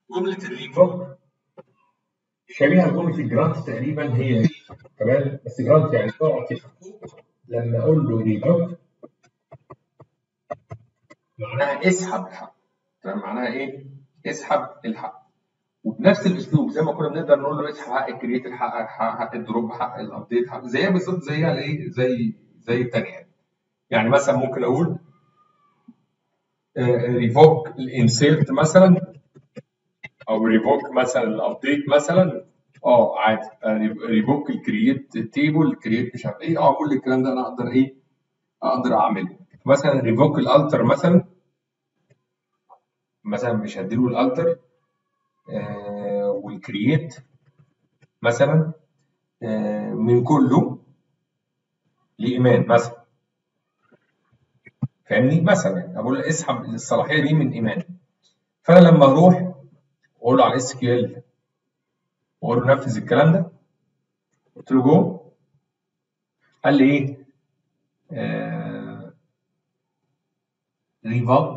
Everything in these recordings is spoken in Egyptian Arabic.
جمله الريفوك شبيهه بجمله الجرانت تقريبا هي تمام بس جرانت يعني تعطي حقوق لما اقول له ريفوك معناها اسحب الحق تمام معناها ايه؟ اسحب الحق وبنفس الاسلوب زي ما كنا بنقدر نقول له اسحب حق الكرييت الحق حق, حق الدروب حق الابديت حق زيها بالظبط زيها الايه؟ زي زي الثانيه يعني مثلا ممكن اقول ريفوك الانسيرت مثلا او ريفوك مثلا الابديت مثلا اه عادي ريفوك الكرييت تيبل الكرييت مش عارف ايه اه كل الكلام ده انا اقدر ايه اقدر اعمله مثلا ريفوك الالتر مثلا مثلا مش هديله الالتر آه والكرييت مثلا آه من كله لايمان مثلا فاهمني مثلا يعني اقول له اسحب الصلاحيه دي من ايمان فانا لما اروح واقول له على الاس كيو ال واقول له نفذ الكلام ده قلت له جو قال لي ايه آه ريفوك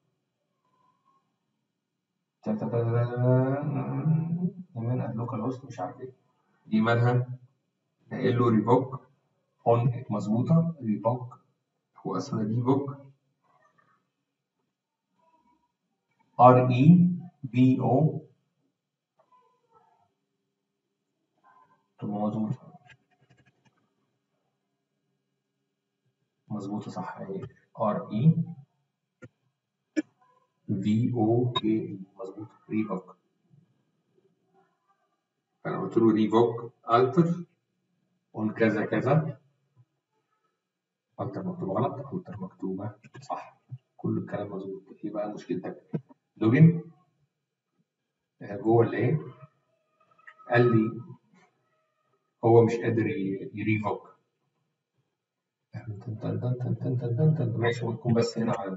كمان اللوكال هوست مش عارف ايه دي مالها قايل له ريفوك اون مظبوطه ريفوك هو اسمها ريفوك ار اي في او مظبوطه مظبوطه صح اهي ار اي في او كي مظبوط ريفوك فانا قلت له ريفوك التر اون كذا كذا التر مكتوبه غلط التر مكتوبه صح كل الكلام مظبوط ايه بقى مشكلتك لوجن جوه الايه قال لي هو مش قادر يريفوك ماشي ممكن بس هنا على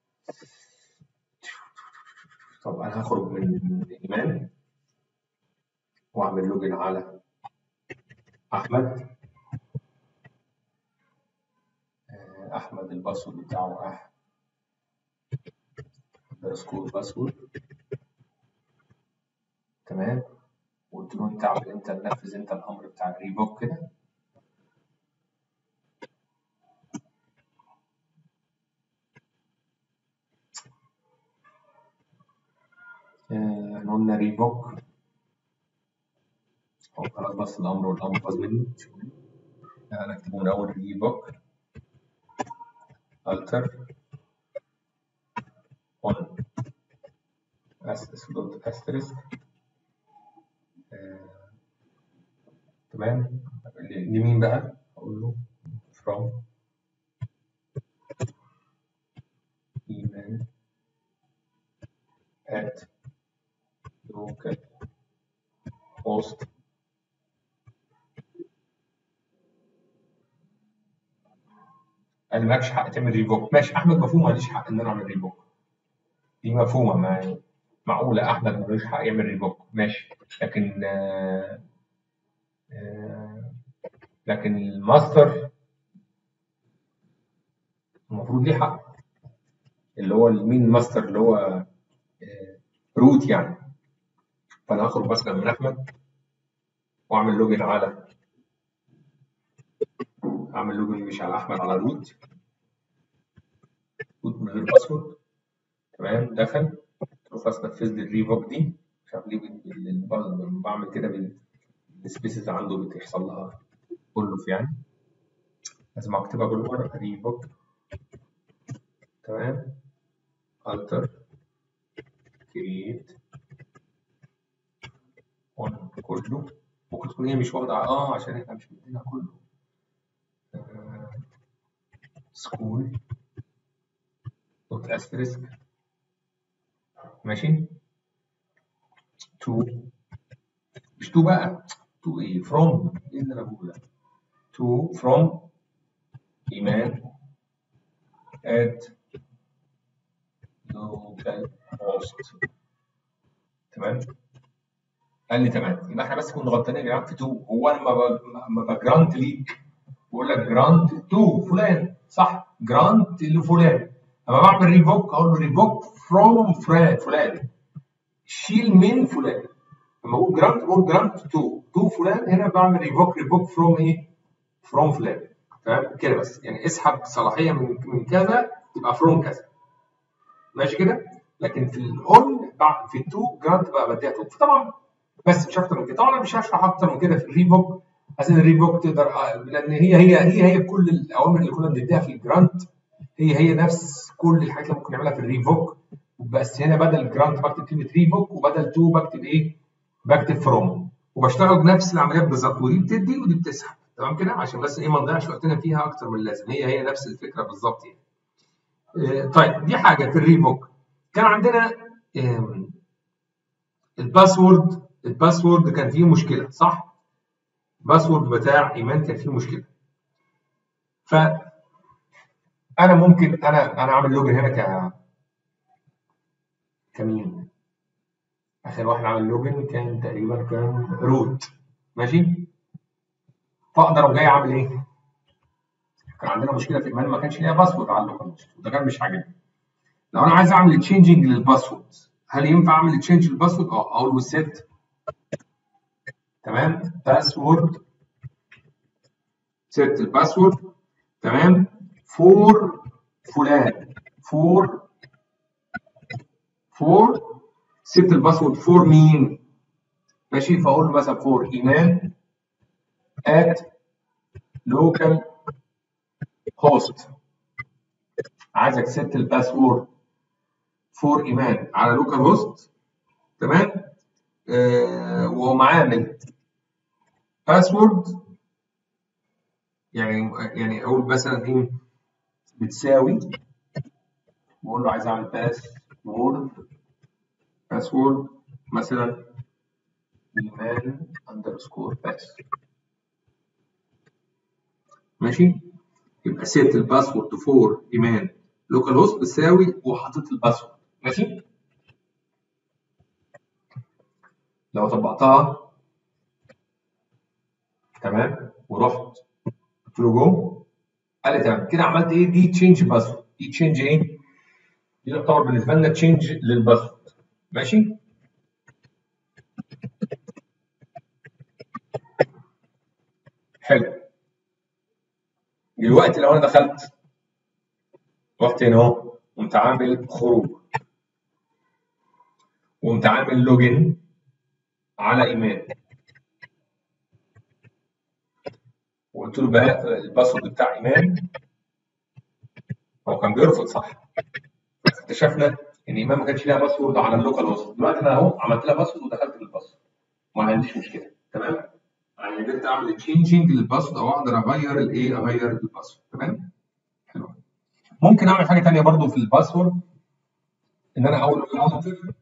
طب انا هخرج من ايمان واعمل لوجن على احمد احمد الباسورد بتاعه اح اندرسكور باسورد تمام وقلت له انت اعمل انت نفذ انت الامر بتاع الريفوك كده احنا قلنا ريفوك هو خلاص بس الامر والامر باظ مني انا اكتبه من اول ريفوك alter on dot asterisk آه. تمام لمين بقى؟ اقول له from email at local host قال مالكش حق تعمل ريفوك ماشي احمد مفهوم ماليش حق ان انا اعمل ريفوك دي مفهومه ما معقوله احمد ملوش حق يعمل ريفوك ماشي لكن آه آه لكن الماستر المفروض ليه حق اللي هو مين الماستر اللي هو آه روت يعني فانا هخرج مثلا من احمد واعمل لوجن على اعمل لوجن مش على احمد على روت روت من غير باسورد تمام دخل خلاص نفذ لي الريفوك دي مش عارف ليه بعمل كده السبيسز عنده بتحصل لها كله يعني لازم اكتبها كل مره ريفوك تمام alter create on كله ممكن تكون هي مش واخده اه عشان احنا مش مدينها كله سكول دوت asterisk ماشي تو مش تو بقى تو ايه فروم ايه اللي انا بقوله ده تو فروم ايمان at local host تمام قال لي تمام يبقى احنا بس كنا غلطانين يا جماعه في تو هو انا لما بجرانت ليك بقول لك جرانت تو فلان صح جرانت لفلان اما بعمل ريفوك اقول له ريفوك فروم فلان فلان شيل من فلان لما اقول جرانت اقول جرانت تو تو فلان هنا بعمل ريفوك ريفوك فروم ايه؟ فروم فلان تمام كده بس يعني اسحب صلاحيه من من كذا تبقى فروم كذا ماشي كده لكن في الاون في التو جرانت بقى بديها تو فطبعا بس مش اكتر من كده طبعا انا مش هشرح اكتر من كده في الريفوك عشان الريفوك تقدر لان هي هي هي هي كل الاوامر اللي كنا بنديها في الجرانت هي هي نفس كل الحاجات اللي ممكن نعملها في الريفوك بس هنا بدل جرانت بكتب كلمه ريفوك وبدل تو بكتب ايه؟ بكتب فروم وبشتغل بنفس العمليات بالظبط ودي بتدي ودي بتسحب تمام كده عشان بس ايه ما نضيعش وقتنا فيها اكتر من اللازم هي هي نفس الفكره بالظبط يعني. آه طيب دي حاجه في الريفوك كان عندنا آه الباسورد الباسورد كان فيه مشكله صح؟ الباسورد بتاع ايمان كان فيه مشكله. ف انا ممكن انا انا اعمل لوجن هنا ك كمين اخر واحد عمل لوجن كان تقريبا كان روت ماشي فاقدر اقوم جاي اعمل ايه؟ كان عندنا مشكله في ايمان ما كانش ليها باسورد على اللوكال وده كان مش عاجبني لو انا عايز اعمل تشينجنج للباسورد هل ينفع اعمل تشينج للباسورد؟ اه اقول له سيت تمام باسورد سيت الباسورد تمام فور فلان فور فور سيت الباسورد فور مين ماشي فاقول له مثلا فور ايمان at local host عايزك تست الباسورد فور ايمان على لوكال هوست تمام آه وهو عامل باسورد يعني يعني اقول مثلا ايه بتساوي بقول له عايز اعمل باسورد باسورد مثلا ايمان اندرسكور باس ماشي يبقى سيت الباسورد فور ايمان لوكال هوست بتساوي وحطيت الباسورد ماشي لو طبقتها تمام ورحت قلت له جو قال لي تمام كده عملت ايه دي تشينج باسورد دي تشينج ايه دي تعتبر بالنسبه لنا تشينج للباسورد ماشي حلو دلوقتي لو انا دخلت رحت هنا اهو قمت عامل خروج وقمت عامل لوجن على ايمان وقلت له بقى الباسورد بتاع ايمان هو كان بيرفض صح اكتشفنا ان ايمان ما كانش ليها باسورد على اللوكال هوست دلوقتي انا اهو عملت لها باسورد ودخلت بالباسورد ما عنديش مشكله تمام يعني قدرت اعمل تشينجنج للباسورد او اقدر اغير الايه اغير الباسورد تمام حلو ممكن اعمل حاجه ثانيه برضو في الباسورد ان انا اقول التر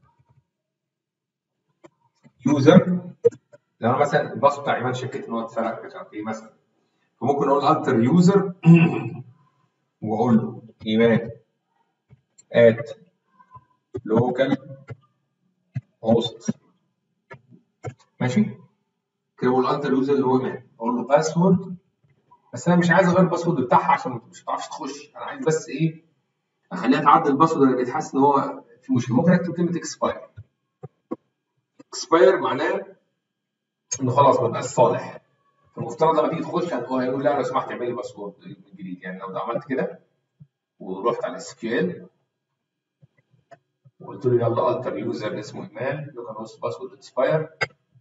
يوزر لو انا مثلا الباسورد بتاع ايمان شكيت ان هو اتسرق مش عارف ايه مثلا فممكن اقول التر يوزر واقول له ايمان at local host ماشي كده بقول التر يوزر اللي هو ايمان اقول له باسورد بس انا مش عايز اغير الباسورد بتاعها عشان مش هتعرفش تخش انا عايز بس ايه اخليها تعدل الباسورد انا بقيت حاسس ان هو في مشكله ممكن اكتب كلمه اكسباير اكسباير معناه انه خلاص ما بقاش صالح فالمفترض لما تيجي تخش هو هيقول لا لو سمحت اعمل لي باسورد من جديد يعني لو عملت كده ورحت على اس كيو ال وقلت له يلا التر يوزر اسمه ايمان لوكال هوست باسورد اكسباير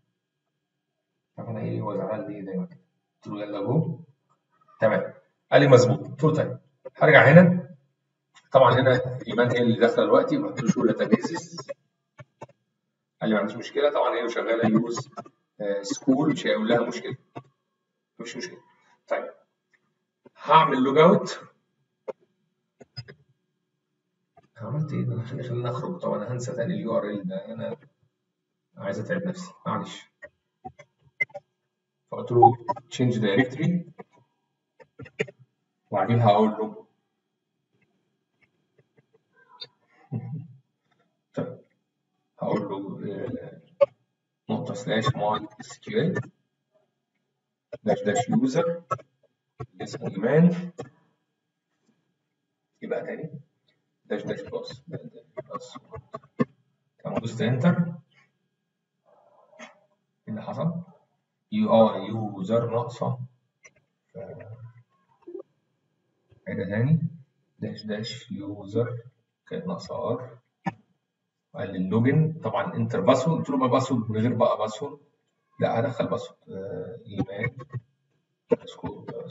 انا ايه هو زعلان ليه دايما كده قلت له يلا جو تمام قال لي مظبوط قلت له طيب هرجع هنا طبعا هنا ايمان هي اللي داخله دلوقتي قلت له شو داتابيسز قال لي ما عنديش مشكله طبعا هي شغاله يوز سكول مش هيقول لها مشكله مفيش مشكله طيب هعمل لوج اوت عملت ايه ده عشان خليني اخرج طبعا انا هنسى تاني اليو ار ال ده انا عايز اتعب نفسي معلش فقلت له change directory وبعدين هقول له طيب هقول له نقطة سلاش ماي اس كيو ال داش داش يوزر اسمه ايمان يبقى تاني داش داش بلس بلس تمام دوست انتر حصل يو اه يوزر ناقصة عيدها تاني داش داش يوزر كانت ناقصة ار قال لي اللوجن طبعا انتر باسورد قلت له بقى باسورد من غير بقى باسورد لا هدخل باسورد آه، ايمان سكول بس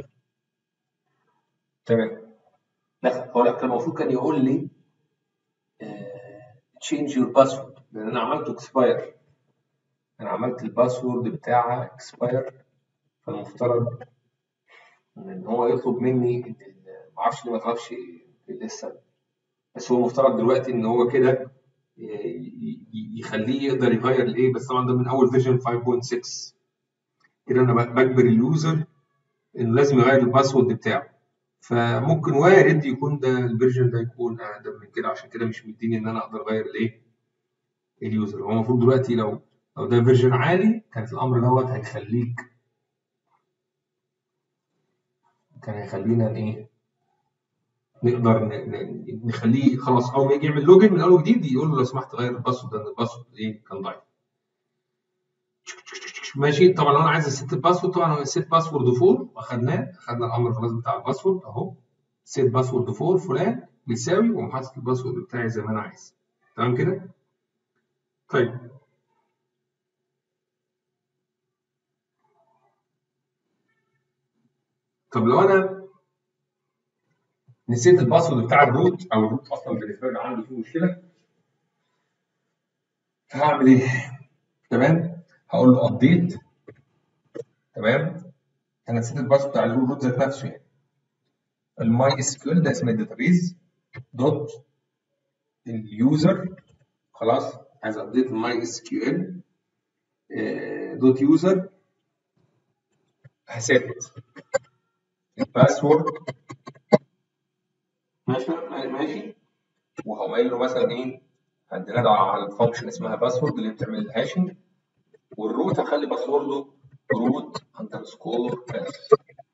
تمام لا هو لا كان المفروض كان يقول لي تشينج يور باسورد لان انا عملته اكسباير انا عملت الباسورد بتاعها اكسباير فالمفترض ان هو يطلب مني إن ال- معرفش ليه ما طلبش لسه بس هو المفترض دلوقتي ان هو كده ي- ي- يخليه يقدر يغير الايه بس طبعا ده من اول فيرجن 5.6 كده انا ب- بجبر اليوزر انه لازم يغير الباسورد بتاعه فممكن وارد يكون ده الفيرجن ده يكون اقدم من كده عشان كده مش مديني ان انا اقدر اغير الايه اليوزر هو المفروض دلوقتي لو لو ده فيرجن عالي كانت الامر دوت هيخليك كان هيخلينا ن- ايه نقدر ن- ن- نخليه خلاص اول ما يجي يعمل لوجن من اول وجديد يقول له لو سمحت غير الباسورد لان الباسورد ايه كان ضعيف ماشي طبعا لو انا عايز اسيت الباسورد طبعا هو سيت باسورد فور واخدناه اخدنا الامر خلاص بتاع الباسورد اهو سيت باسورد فور فلان بيساوي واقوم حاطط الباسورد بتاعي زي ما انا عايز تمام كده طيب طب لو انا نسيت الباسورد بتاع الروت او الروت اصلا بالنسبه لي عندي فيه مشكله هعمل ايه؟ تمام هقول له ابديت تمام انا نسيت الباسورد بتاع الروت ذات نفسه يعني الماي اس كيو ال ده اسم الداتابيز دوت اليوزر خلاص عايز ابديت الماي اس كيو ال دوت يوزر هثبت الباسورد ماشي ماشي وهقوم قايل له مثلا ايه عندنا على الفانكشن اسمها باسورد اللي بتعمل الهاشنج والروت هخلي باسورده روت اندرسكور باس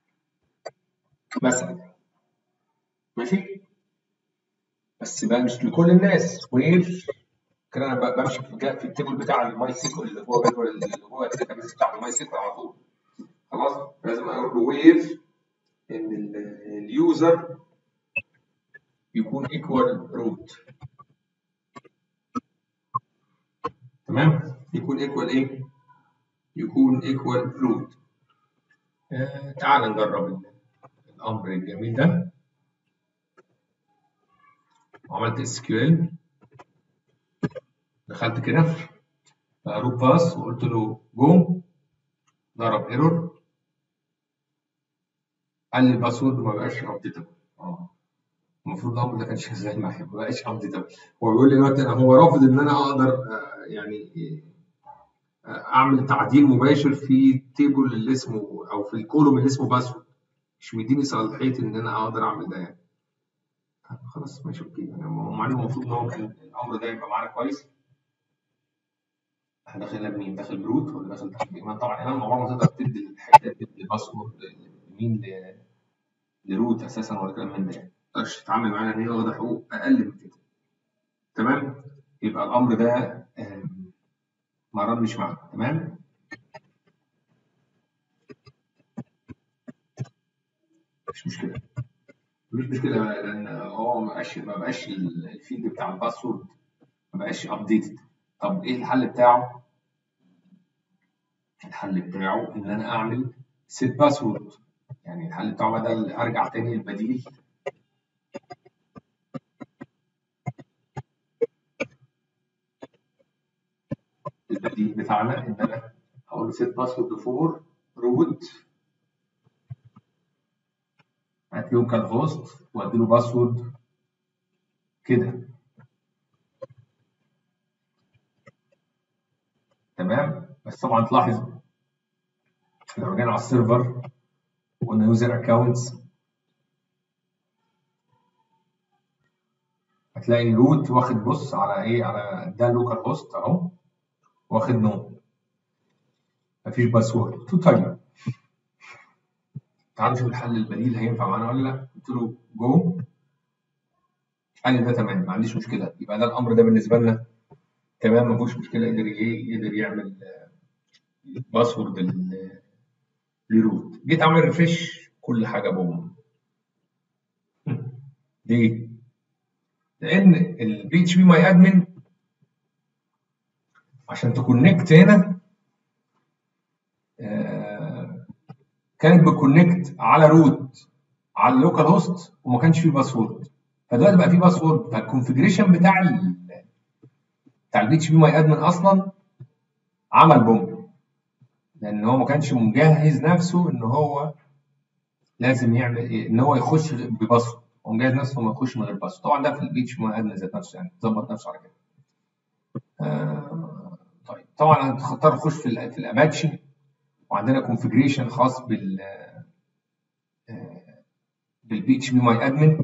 مثلا ماشي بس بقى مش لكل الناس وير كده انا ب- بمشي في الجا- في التيبل بتاع الماي سيكول اللي هو جدول اللي هو الداتابيس بتاع الماي سيكول على طول خلاص لازم اقول له وير ان ال- اليوزر يكون ايكوال روت تمام يكون ايكوال ايه يكون ايكوال روت آه تعال نجرب ال- الامر الجميل ده وعملت اس كيو ال دخلت كده روت باس وقلت له جو ضرب ايرور قال لي الباسورد ما بقاش ابديتبل اه المفروض الامر ده كان شغال معايا ما بقاش ابديتبل هو بيقول لي دلوقتي انا هو رافض ان انا اقدر آه، يعني آه، اعمل تعديل مباشر في التيبل اللي اسمه او في الكولوم اللي اسمه باسورد مش مديني صلاحيه ان انا اقدر اعمل ده يعني خلاص ماشي اوكي يعني هو مع انه المفروض ان هو كان الامر ده يبقى معانا كويس احنا داخل بمين؟ داخل بروت ولا داخل تحت بإيمان؟ طبعا ايمان عمرها ما تقدر تدي الحاجات تدي الباسورد لمين ل- لروت اساسا ولا كلام من ده يعني ما تقدرش تتعامل معانا ان هي واخده حقوق اقل من كده تمام؟ يبقى الامر ده آم، ما رنش معانا تمام؟ مش مشكله مش مشكله لان هو ما بقاش ما بقاش الفيلد بتاع الباسورد ما بقاش ابديتد طب ايه الحل بتاعه؟ الحل بتاعه ان انا اعمل سيت باسورد يعني الحل بتاعه بدل ارجع تاني للبديل البديل بتاعنا ان انا هقول له سيت باسورد فور روت هات لوكال هوست وادي له باسورد كده تمام بس طبعا تلاحظ لو رجعنا على السيرفر وقلنا يوزر اكونتس هتلاقي روت واخد بص على ايه على ده لوكال هوست اهو واخد نو مفيش باسورد تو تايم تعال نشوف الحل البديل هينفع معانا ولا لا قلت له جو قال لي ده تمام ما عنديش مشكله يبقى ده الامر ده بالنسبه لنا تمام ما فيهوش مشكله قدر ايه قدر يعمل باسورد لروت جيت اعمل ريفرش كل حاجه بوم ليه؟ لان البي اتش بي ماي ادمن عشان تكونكت هنا آه كانت بتكونكت على روت على اللوكال هوست وما كانش فيه باسورد فدلوقتي بقى فيه باسورد فالكونفجريشن بتاع ال بتاع البي اتش بي ماي ادمن اصلا عمل بوم لان هو ما كانش مجهز نفسه ان هو لازم يعمل ايه ان هو يخش بباسورد هو مجهز نفسه ما يخش من غير باسورد طبعا ده في البي اتش بي ماي ادمن ذات نفسه يعني ظبط نفسه على كده آه طيب طبعا هتختار تخش في ال في الاباتشي وعندنا كونفجريشن خاص بال بالبي اتش بي ماي ادمن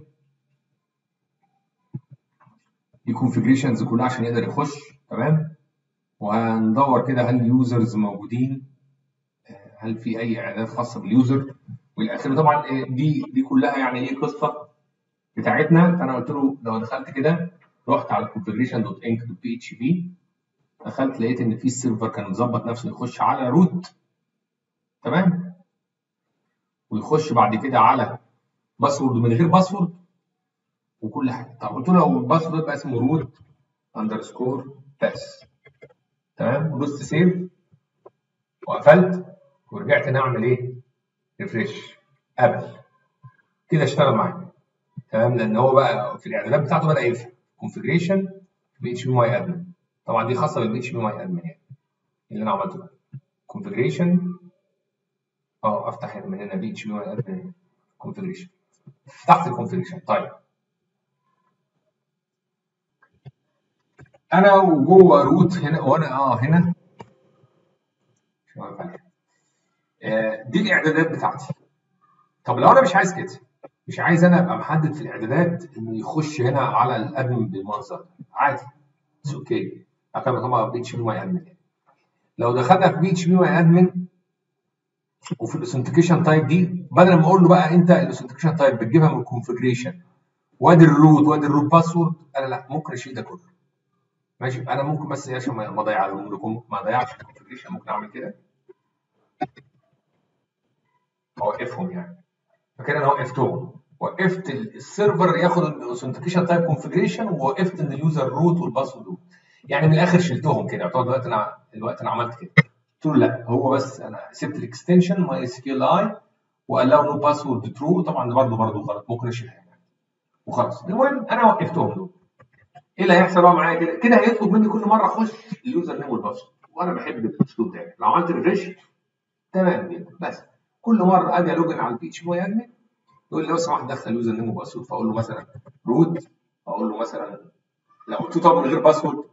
دي كونفجريشنز كلها عشان يقدر يخش تمام وهندور كده هل اليوزرز موجودين هل في اي اعدادات خاصه باليوزر والى اخره طبعا دي دي كلها يعني ايه قصه بتاعتنا فانا قلت له لو دخلت كده رحت على configuration دوت انك دوت بي اتش بي دخلت لقيت ان في السيرفر كان مظبط نفسه يخش على روت تمام ويخش بعد كده على باسورد من غير باسورد وكل حاجه طب قلت له لو الباسورد يبقى اسمه روت اندرسكور بس تمام ودوست سيف وقفلت ورجعت نعمل ايه؟ ريفريش قبل كده اشتغل معايا تمام لان هو بقى في الاعدادات بتاعته بدا يفهم كونفجريشن بي اتش بي ماي ادمن طبعا دي خاصه بالبي اتش بي ماي ادمن يعني اللي انا عملته ده كونفجريشن اه افتح من هنا بي اتش بي ماي ادمن كونفجريشن فتحت الكونفجريشن طيب انا وجوه روت هنا وانا اه هنا آه دي الاعدادات بتاعتي طب لو انا مش عايز كده مش عايز انا ابقى محدد في الاعدادات انه يخش هنا على الادمن بالمنظر ده عادي اتس اوكي اعتبر طبعا بي اتش بي ماي ادمن لو دخلنا في بي اتش بي ماي ادمن وفي الاوثنتيكيشن تايب دي بدل ما اقول له بقى انت الاوثنتيكيشن تايب بتجيبها من الكونفجريشن وادي الروت وادي الروت باسورد انا لا ممكن اشيل ده كله ماشي انا ممكن بس عشان ما اضيع لكم ما اضيعش الكونفجريشن ممكن اعمل كده اوقفهم يعني فكده انا وقفتهم وقفت السيرفر ياخد الاوثنتيكيشن تايب كونفجريشن ووقفت ان اليوزر روت والباسورد يعني من الاخر شلتهم كده يعتبر دلوقتي انا دلوقتي انا عملت كده قلت له لا هو بس انا سبت الاكستنشن ماي اس كيو ال اي والاو نو باسورد ترو طبعا ده برضه برضه غلط ممكن اشيلها يعني وخلاص المهم انا وقفتهم دول ايه اللي هيحصل بقى معايا كده؟ كده هيطلب مني كل مره اخش اليوزر نيم والباسورد وانا بحب الاسلوب ده لو عملت ريفريش تمام جدا بس كل مره اجي الوجن على البي اتش بي ادمن يقول لي لو سمحت دخل يوزر نيم وباسورد فاقول له مثلا روت اقول له مثلا لو قلت له طب من غير باسورد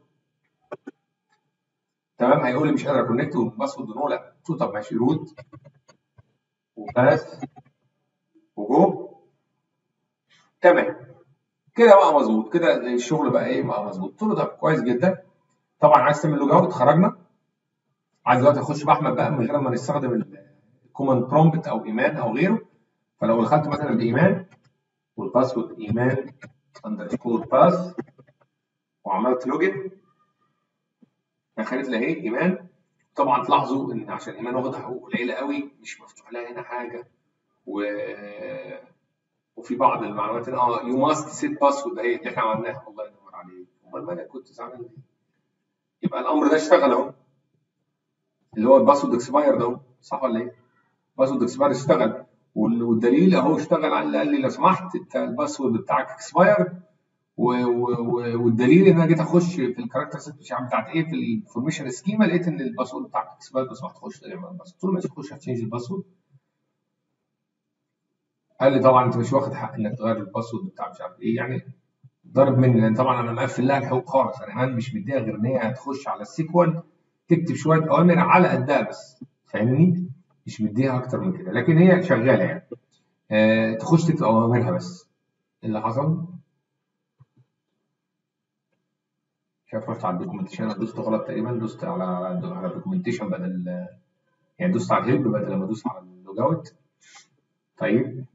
تمام هيقول لي مش قادر اكونكت والباسورد نو لا قلت له طب ماشي روت وباس وجو تمام كده بقى مظبوط كده الشغل بقى ايه بقى مظبوط قلت له طب كويس جدا طبعا عايز تعمل لوج اوت خرجنا عايز دلوقتي اخش باحمد بقى من غير ما نستخدم الكوماند برومبت او ايمان او غيره فلو دخلت مثلا بايمان والباسورد ايمان اندرسكور باس وعملت لوجن دخلت لها ايه ايمان طبعا تلاحظوا ان عشان ايمان واخده حقوق قليله قوي مش مفتوح لها هنا حاجه و وفي بعض المعلومات اه يو ماست سيت باسورد اهي اللي احنا عملناها الله ينور عليك امال ما انا كنت زعلان ليه؟ يبقى الامر ده اشتغل اهو اللي هو الباسورد اكسباير ده صح ولا ايه؟ الباسورد اكسباير اشتغل والدليل اهو اشتغل على قال لي لو سمحت انت الباسورد بتاعك اكسباير والدليل ان انا جيت اخش في الكاركتر سيت مش عارف بتاعت ايه في الانفورميشن سكيما لقيت ان الباسورد بتاعك اكسباير لو سمحت تخش تعمل الباسورد قلت له ماشي خش هتشينج الباسورد قال لي طبعا انت مش واخد حق انك تغير الباسورد بتاع مش عارف ايه يعني ضرب مني لان طبعا انا مقفل لها الحقوق خالص انا كمان مش مديها غير ان هي هتخش على السيكوال تكتب شويه اوامر على قدها بس فاهمني؟ مش مديها اكتر من كده لكن هي شغاله يعني آه تخش تكتب اوامرها بس اللي حصل مش عارف رحت على الدوكيومنتيشن انا دوست غلط تقريبا دوست على على الدوكيومنتيشن بدل يعني دوست على الهيلب بدل ما ادوس على اللوج اوت طيب